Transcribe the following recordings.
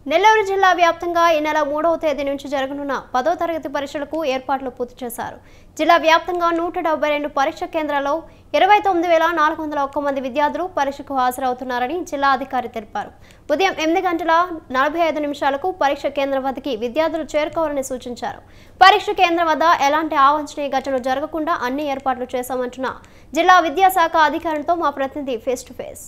నెల్లూరు జిల్లా వ్యాప్తంగా ఈ నెల మూడవ తేదీ నుంచి జరగనున్న పదో తరగతి పరీక్షలకు ఏర్పాట్లు పూర్తి చేశారు జిల్లా వ్యాప్తంగా నూట డెబ్బై రెండు పరీక్ష కేంద్రాల్లో ఇరవై తొమ్మిది వేల నాలుగు వందల ఒక్క మంది విద్యార్థులు పరీక్షకు హాజరవుతున్నారని జిల్లా అధికారి తెలిపారు ఉదయం ఎనిమిది గంటల నలభై ఐదు నిమిషాలకు పరీక్ష కేంద్రం వద్దకి విద్యార్థులు చేరుకోవాలని సూచించారు పరీక్ష కేంద్రం వద్ద ఎలాంటి అవాంఛనీయ ఘటనలు జరగకుండా అన్ని ఏర్పాట్లు చేశామంటున్న జిల్లా విద్యాశాఖ అధికారులతో మా ప్రతినిధి ఫేస్ టు ఫేస్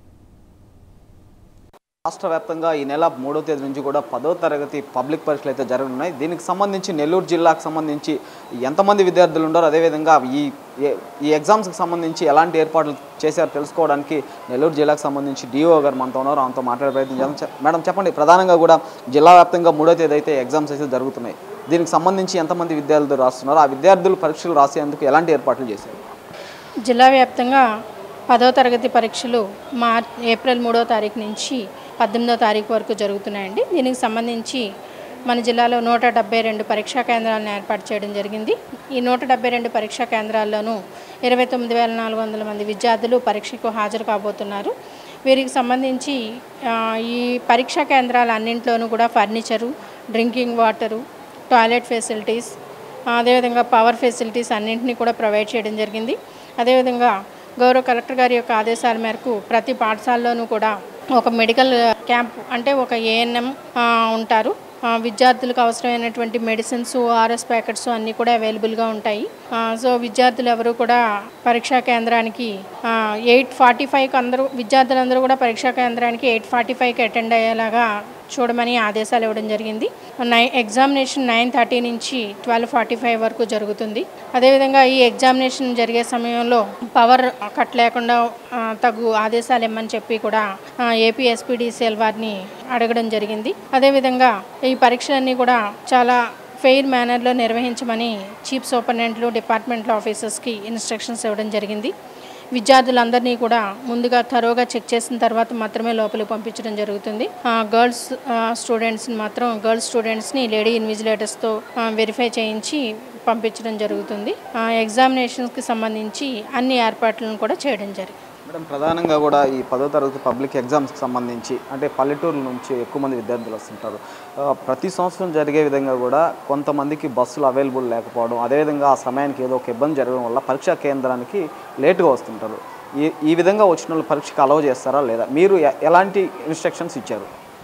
రాష్ట్ర వ్యాప్తంగా ఈ నెల మూడో తేదీ నుంచి కూడా పదో తరగతి పబ్లిక్ పరీక్షలు అయితే జరగనున్నాయి దీనికి సంబంధించి నెల్లూరు జిల్లాకు సంబంధించి ఎంతమంది విద్యార్థులు ఉన్నారో అదేవిధంగా ఈ ఏ- ఈ ఎగ్జామ్స్కి సంబంధించి ఎలాంటి ఏర్పాట్లు చేశారో తెలుసుకోవడానికి నెల్లూరు జిల్లాకు సంబంధించి డిఓ గారు మనతో ఉన్నారు ఆమెతో మాట్లాడే ప్రయత్నం చేద్దాం చె- మేడం చెప్పండి ప్రధానంగా కూడా జిల్లా వ్యాప్తంగా మూడో తేదీ అయితే ఎగ్జామ్స్ అయితే జరుగుతున్నాయి దీనికి సంబంధించి ఎంతమంది విద్యార్థులు రాస్తున్నారు ఆ విద్యార్థులు పరీక్షలు రాసేందుకు ఎలాంటి ఏర్పాట్లు చేశారు జిల్లా వ్యాప్తంగా పదో తరగతి పరీక్షలు మార్ ఏప్రిల్ మూడో తారీఖు నుంచి పద్దెనిమిదో తారీఖు వరకు జరుగుతున్నాయండి దీనికి సంబంధించి మన జిల్లాలో నూట డెబ్బై రెండు పరీక్షా కేంద్రాలను ఏర్పాటు చేయడం జరిగింది ఈ నూట డెబ్బై రెండు పరీక్షా కేంద్రాల్లోనూ ఇరవై తొమ్మిది వేల నాలుగు వందల మంది విద్యార్థులు పరీక్షకు హాజరు కాబోతున్నారు వీరికి సంబంధించి ఆ, ఈ పరీక్షా కేంద్రాల అన్నింట్లోనూ కూడా furniture drinking water toilet facilities అదేవిధంగా పవర్ ఫెసిలిటీస్ అన్నింటినీ కూడా ప్రొవైడ్ చేయడం జరిగింది అదేవిధంగా గౌరవ కలెక్టర్ గారి యొక్క ఆదేశాల మేరకు ప్రతి పాఠశాలలోనూ కూడా ఒక మెడికల్ క్యాంప్ అంటే ఒక ఏఎన్ఎం ఉంటారు ఆ, విద్యార్థులకు అవసరమైనటువంటి మెడిసిన్స్ ఆర్ఎస్ ప్యాకెట్స్ అన్నీ కూడా అవైలబుల్గా ఉంటాయి ఆ, సో విద్యార్థులు ఎవరు కూడా పరీక్షా కేంద్రానికి ఎయిట్ ఫార్టీ ఫైవ్కి అందరూ విద్యార్థులందరూ కూడా పరీక్షా కేంద్రానికి ఎయిట్ ఫార్టీ ఫైవ్కి అటెండ్ అయ్యేలాగా చూడమని ఆదేశాలు ఇవ్వడం జరిగింది నై ఎగ్జామినేషన్ నైన్ థర్టీ నుంచి ట్వెల్వ్ ఫార్టీ ఫైవ్ వరకు జరుగుతుంది అదేవిధంగా ఈ ఎగ్జామినేషన్ జరిగే సమయంలో పవర్ కట్ లేకుండా ఆ, తగు ఆదేశాలు ఇమ్మని చెప్పి కూడా ఏపీ ఎస్పీడీసీఎల్ వారిని అడగడం జరిగింది అదేవిధంగా ఈ పరీక్షలన్నీ కూడా చాలా ఫెయిర్ మేనర్లో నిర్వహించమని చీఫ్ సూపరింటెండెంట్లు డిపార్ట్మెంట్ ఆఫీసర్స్కి ఇన్స్ట్రక్షన్స్ ఇవ్వడం జరిగింది విద్యార్థులందరినీ కూడా ముందుగా తరోగా చెక్ చేసిన తర్వాత మాత్రమే లోపలికి పంపించడం జరుగుతుంది ఆ, గర్ల్స్ ఆ, స్టూడెంట్స్ని మాత్రం గర్ల్స్ స్టూడెంట్స్ని లేడీ ఇన్విజిలేటర్స్తో ఆ, వెరిఫై చేయించి పంపించడం జరుగుతుంది ఆ, ఎగ్జామినేషన్స్కి సంబంధించి అన్ని ఏర్పాట్లను కూడా చేయడం జరిగింది మేడం ప్రధానంగా కూడా ఈ పదో తరగతి పబ్లిక్ ఎగ్జామ్స్కి సంబంధించి అంటే పల్లెటూరు నుంచి ఎక్కువ మంది విద్యార్థులు వస్తుంటారు ఆ, ప్రతి సంవత్సరం జరిగే విధంగా కూడా కొంతమందికి బస్సులు అవైలబుల్ లేకపోవడం అదేవిధంగా ఆ సమయానికి ఏదో ఒక ఇబ్బంది జరగడం వల్ల పరీక్షా కేంద్రానికి లేటుగా వస్తుంటారు ఈ ఈ విధంగా వచ్చిన వాళ్ళు పరీక్షకు అలవ్ చేస్తారా లేదా మీరు ఎ- ఎలాంటి ఇన్స్ట్రక్షన్స్ ఇచ్చారు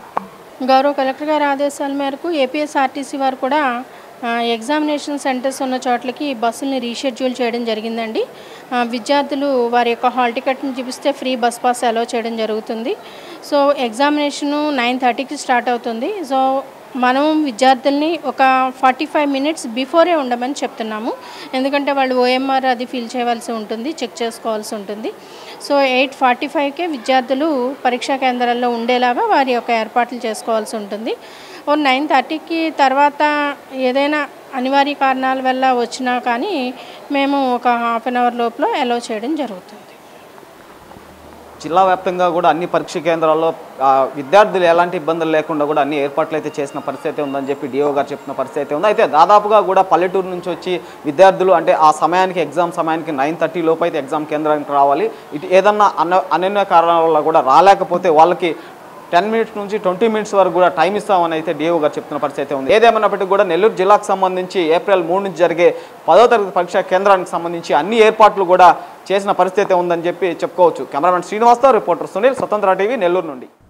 గౌరవ కలెక్టర్ గారి ఆదేశాల మేరకు ఏపీఎస్ఆర్టీసీ వారు కూడా ఆ, ఎగ్జామినేషన్ సెంటర్స్ ఉన్న చోట్లకి బస్సుల్ని రీషెడ్యూల్ చేయడం జరిగిందండి ఆ, విద్యార్థులు వారి యొక్క హాల్ టికెట్ని చూపిస్తే ఫ్రీ బస్ పాస్ అలో చేయడం జరుగుతుంది సో ఎగ్జామినేషను నైన్ థర్టీకి స్టార్ట్ అవుతుంది సో మనం విద్యార్థుల్ని ఒక ఫార్టీ ఫైవ్ మినిట్స్ బిఫోరే ఉండమని చెప్తున్నాము ఎందుకంటే వాళ్ళు ఓఎంఆర్ అది ఫిల్ చేయవలసి ఉంటుంది చెక్ చేసుకోవాల్సి ఉంటుంది సో ఎయిట్ ఫార్టీ ఫైవ్కే విద్యార్థులు పరీక్షా కేంద్రాల్లో ఉండేలాగా వారి యొక్క ఏర్పాట్లు చేసుకోవాల్సి ఉంటుంది ఓ నైన్ థర్టీకి తర్వాత ఏదైనా అనివార్య కారణాల వల్ల వచ్చినా కానీ మేము ఒక హాఫ్ అన్ అవర్ లోపల అలౌ చేయడం జరుగుతుంది జిల్లా వ్యాప్తంగా కూడా అన్ని పరీక్ష కేంద్రాల్లో ఆ, విద్యార్థులు ఎలాంటి ఇబ్బందులు లేకుండా కూడా అన్ని ఏర్పాట్లు అయితే చేసిన పరిస్థితి అయితే ఉందని చెప్పి డిఓ గారు చెప్తున్న పరిస్థితి అయితే ఉంది అయితే దాదాపుగా కూడా పల్లెటూరు నుంచి వచ్చి విద్యార్థులు అంటే ఆ సమయానికి ఎగ్జామ్ సమయానికి నైన్ థర్టీ లోపు అయితే ఎగ్జామ్ కేంద్రానికి రావాలి ఇటు ఏదన్నా అన్న అనన్య కారణాల వల్ల కూడా రాలేకపోతే వాళ్ళకి టెన్ మినిట్స్ నుంచి ట్వంటీ మినిట్స్ వరకు కూడా టైం ఇస్తామని అయితే డిఓ గారు చెప్తున్న పరిస్థితి అయితే ఉంది ఏదేమైనప్పటికీ కూడా నెల్లూరు జిల్లాకు సంబంధించి ఏప్రిల్ మూడు నుంచి జరిగే పదో తరగతి పరీక్షా కేంద్రానికి సంబంధించి అన్ని ఏర్పాట్లు కూడా చేసిన పరిస్థితి అయితే ఉందని చెప్పి చెప్పుకోవచ్చు కెమెరామెన్ శ్రీనివాస్తో రిపోర్టర్ సునీల్ స్వతంత్ర టీవీ నెల్లూరు నుండి